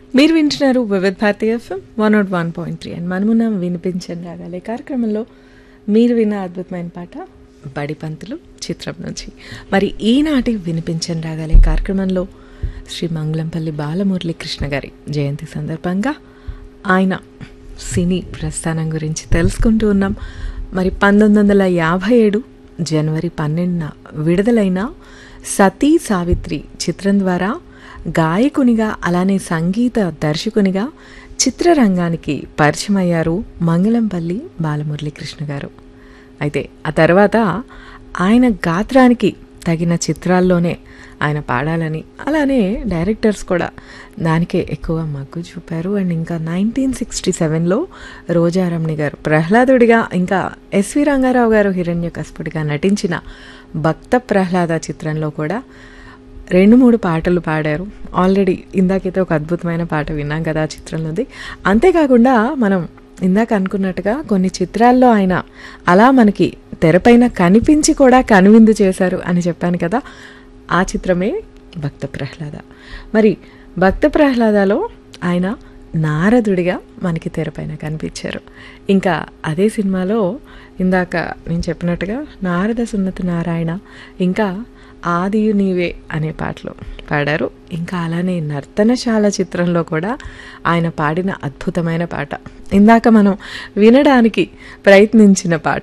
మీరు వింటున్నారు Vividh Bharati FM one nought one point three and మనమున్నాం వినిపించని రాగాలి కార్యక్రమంలో మీరు విన్న అద్భుతమైన పాట బడిపంతులు చిత్రం నుంచి మరి ఈనాటి వినిపించని రాగాలి కార్యక్రమంలో శ్రీ మంగళంపల్లి బాలమురళీ కృష్ణ గారి జయంతి సందర్భంగా ఆయన సినీ ప్రస్థానం గురించి తెలుసుకుంటూ ఉన్నాం మరి పంతొమ్మిది వందల యాభై ఏడు జనవరి పన్నెండున విడుదలైన సతీ సావిత్రి చిత్రం ద్వారా గాయకునిగా అలానే సంగీత దర్శకునిగా చిత్రరంగానికి పరిచయమయ్యారు మంగళంపల్లి బాలమురళీకృష్ణ గారు అయితే ఆ తర్వాత ఆయన గాత్రానికి తగిన చిత్రాల్లోనే ఆయన పాడాలని అలానే డైరెక్టర్స్ కూడా దానికే ఎక్కువ మగ్గు చూపారు అండ్ ఇంకా నైన్టీన్ సిక్స్టీ సెవెన్లో రోజారమణి గారు ప్రహ్లాదుడిగా ఇంకా ఎస్వి రంగారావు గారు హిరణ్యకస్పుడిగా నటించిన భక్త ప్రహ్లాద చిత్రంలో కూడా రెండు మూడు పాటలు పాడారు ఆల్రెడీ ఇందాకైతే ఒక అద్భుతమైన పాట విన్నాం కదా ఆ చిత్రంలోది అంతేకాకుండా మనం ఇందాక అనుకున్నట్టుగా కొన్ని చిత్రాల్లో ఆయన అలా మనకి తెరపైన కనిపించి కూడా కనువిందు చేశారు అని చెప్పాను కదా ఆ చిత్రమే భక్త ప్రహ్లాద మరి భక్త ప్రహ్లాదలో ఆయన నారదుడిగా మనకి తెరపైన కనిపించారు ఇంకా అదే సినిమాలో ఇందాక నేను చెప్పినట్టుగా నారద సున్నతి నారాయణ ఇంకా ఆదియు నీవే అనే పాటలు పాడారు ఇంకా అలానే నర్తనశాల చిత్రంలో కూడా ఆయన పాడిన అద్భుతమైన పాట ఇందాక మనం వినడానికి ప్రయత్నించిన పాట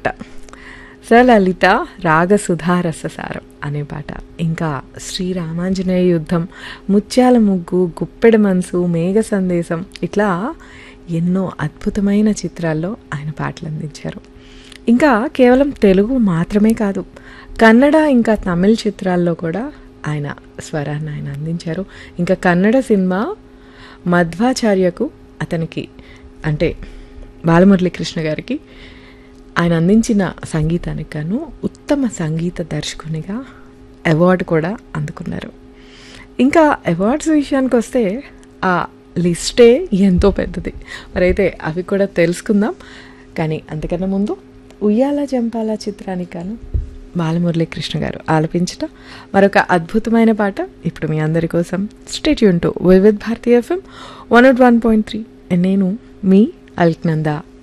సలలిత రాగసుధారససారం అనే పాట ఇంకా శ్రీరామాంజనేయ యుద్ధం ముత్యాల ముగ్గు గుప్పెడ మనసు మేఘ సందేశం ఇట్లా ఎన్నో అద్భుతమైన చిత్రాల్లో ఆయన పాటలు అందించారు ఇంకా కేవలం తెలుగు మాత్రమే కాదు కన్నడ ఇంకా తమిళ చిత్రాల్లో కూడా ఆయన స్వరాన్ని ఆయన అందించారు ఇంకా కన్నడ సినిమా మధ్వాచార్యకు అతనికి అంటే బాలమురళీకృష్ణ గారికి ఆయన అందించిన సంగీతానికి గాను ఉత్తమ సంగీత దర్శకునిగా అవార్డు కూడా అందుకున్నారు ఇంకా అవార్డ్స్ విషయానికి వస్తే ఆ లిస్టే ఎంతో పెద్దది మరైతే అవి కూడా తెలుసుకుందాం కానీ అంతకన్నా ముందు ఉయ్యాల జంపాల చిత్రానికి గాను బాలమురళీకృష్ణ గారు ఆలపించిన మరొక అద్భుతమైన పాట ఇప్పుడు మీ అందరి కోసం stay tuned to Vividh Bharati FM one nought one point three నేను మీ అల్క్నందా